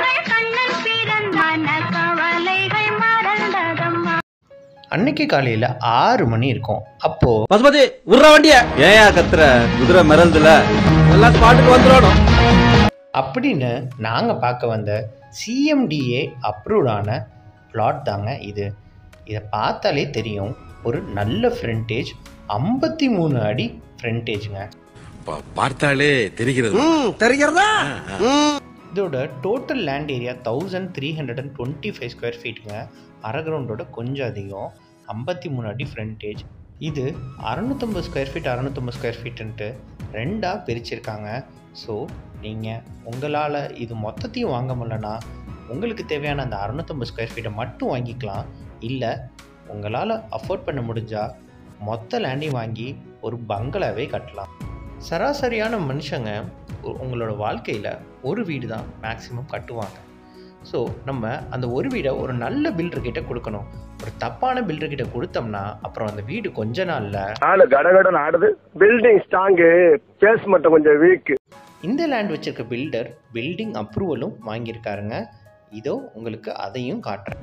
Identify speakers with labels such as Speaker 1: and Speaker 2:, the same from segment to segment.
Speaker 1: உங்கள் கண்ணன் பிறந்தான கவலைகள் மறந்ததம்மா
Speaker 2: அன்னைக்கு காலையில் ஆறு மணி இருக்கும் அப்போது
Speaker 3: பசுபதி விடுற வண்டிய ஏயா கத்துற குதிரை மிரல்துல எல்லாம் ஸ்பாட்டுக்கு வந்துடணும்
Speaker 2: அப்படின்னு நாங்கள் பார்க்க வந்த சிஎம்டிஏ அப்ரூவ்டான பிளாட் தாங்க இது இதை பார்த்தாலே தெரியும் ஒரு நல்ல ஃப்ரண்டேஜ் ஐம்பத்தி மூணு அடி ஃப்ரண்டேஜுங்க
Speaker 4: பா- பார்த்தாலே தெரிகிறது
Speaker 3: தெரிகிறதா
Speaker 2: இதோட total land area thousand three hundred and twenty five square ஃபீட்டுங்க அரகிரவுண்டோட கொஞ்சம் அதிகம் ஐம்பத்தி மூணு அடி ஃப்ரண்டேஜ் இது அறநூற்றம்பது ஸ்கொயர் ஃபீட் அறநூற்றம்பது ஸ்கொயர் ஃபீட்டுன்ட்டு ரெண்டாக பிரிச்சிருக்காங்க ஸோ நீங்கள் உங்களால் இது மொத்தத்தையும் வாங்க முடியலனா உங்களுக்கு தேவையான அந்த அறநூற்றம்பது ஸ்கொயர் ஃபீட்டை மட்டும் வாங்கிக்கலாம் இல்லை உங்களால் அஃபோர்ட் பண்ண முடிஞ்சால் மொத்த லேண்டையும் வாங்கி ஒரு பங்களாவே கட்டலாம் சராசரியான மனுஷங்க உ- உங்களோட வாழ்க்கையில் ஒரு வீடு தான் மேக்ஸிமம் கட்டுவாங்க ஸோ நம்ம அந்த ஒரு வீடை ஒரு நல்ல பில்டர்கிட்ட கொடுக்கணும் ஒரு தப்பான பில்டர்கிட்ட கொடுத்தோம்னா அப்புறம் அந்த வீடு கொஞ்ச நாளில்
Speaker 5: ஆளு கடகடன் ஆடுது பில்டிங் ஸ்ட்ராங்கு பேஸ் மட்டும் கொஞ்சம் வீக்
Speaker 2: இந்த லேண்ட் வச்சிருக்க பில்டர் பில்டிங் அப்ரூவலும் வாங்கியிருக்காருங்க இதோ உங்களுக்கு அதையும் காட்டுறேன்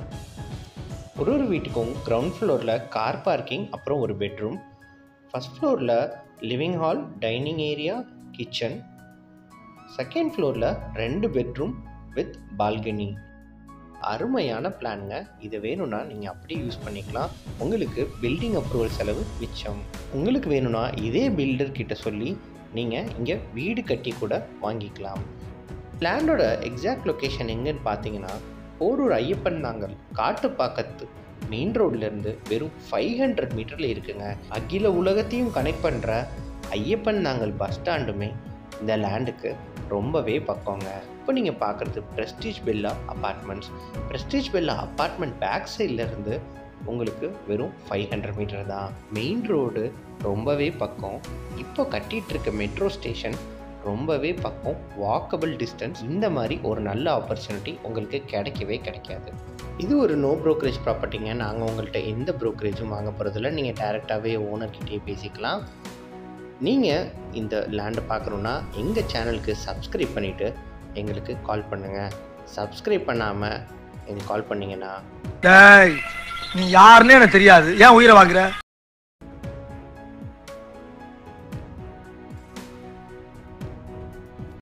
Speaker 2: ஒரு ஒரு வீட்டுக்கும் கிரவுண்ட் ஃப்ளோரில் கார் பார்க்கிங் அப்புறம் ஒரு பெட்ரூம் ஃபஸ்ட் ஃப்ளோரில் living hall dining area kitchen second ஃப்ளோரில் ரெண்டு பெட்ரூம் வித் பால்கனி அருமையான பிளானுங்க இது வேணும்னா நீங்கள் அப்படியே யூஸ் பண்ணிக்கலாம் உங்களுக்கு பில்டிங் அப்ரூவல் செலவு மிச்சம் உங்களுக்கு வேணும்னா இதே பில்டர் கிட்ட சொல்லி நீங்கள் இங்கே வீடு கட்டி கூட வாங்கிக்கலாம் லேண்டோட எக்ஸாக்ட் லொக்கேஷன் எங்கன்னு பார்த்தீங்கன்னா போரூர் ஐயப்பன் நாங்கள் காட்டுப்பாக்கத்து மெயின் ரோட்லேருந்து வெறும் ஃபைவ் ஹண்ட்ரட் மீட்டரில் இருக்குங்க அகில உலகத்தையும் கனெக்ட் பண்ணுற ஐயப்பன் நாங்கள் பஸ் ஸ்டாண்டுமே இந்த லேண்டுக்கு ரொம்பவே பக்கங்க இப்போ நீங்கள் பார்க்குறது Prestige Bella apartments Prestige Bella apartment back சைட்லேருந்து உங்களுக்கு வெறும் ஃபைவ் ஹண்ட்ரட் மீட்டர் தான் மெயின் ரோடு ரொம்பவே பக்கம் இப்போ கட்டிட்டு இருக்க மெட்ரோ ஸ்டேஷன் ரொம்பவே பக்கம் வாக்கபிள் டிஸ்டன்ஸ் இந்த மாதிரி ஒரு நல்ல ஆப்பர்ச்சுனிட்டி உங்களுக்கு கிடைக்கவே கிடைக்காது இது ஒரு நோ brokerage ப்ராப்பர்ட்டிங்க நாங்கள் உங்கள்கிட்ட எந்த ப்ரோக்கரேஜும் வாங்க போகிறதில்ல நீங்கள் டேரெக்டாகவே ஓனர்கிட்டயே பேசிக்கலாம் நீங்கள் இந்த லேண்டை பார்க்கணுன்னா எங்கள் சேனலுக்கு சப்ஸ்கிரைப் பண்ணிவிட்டு எங்களுக்கு கால் பண்ணுங்கள் சப்ஸ்கிரைப் பண்ணாமல் எங்களுக்கு கால் பண்ணிங்கன்னா
Speaker 6: டேய் நீ யாருன்னு எனக்கு தெரியாது ஏன் உயிரை வாங்குற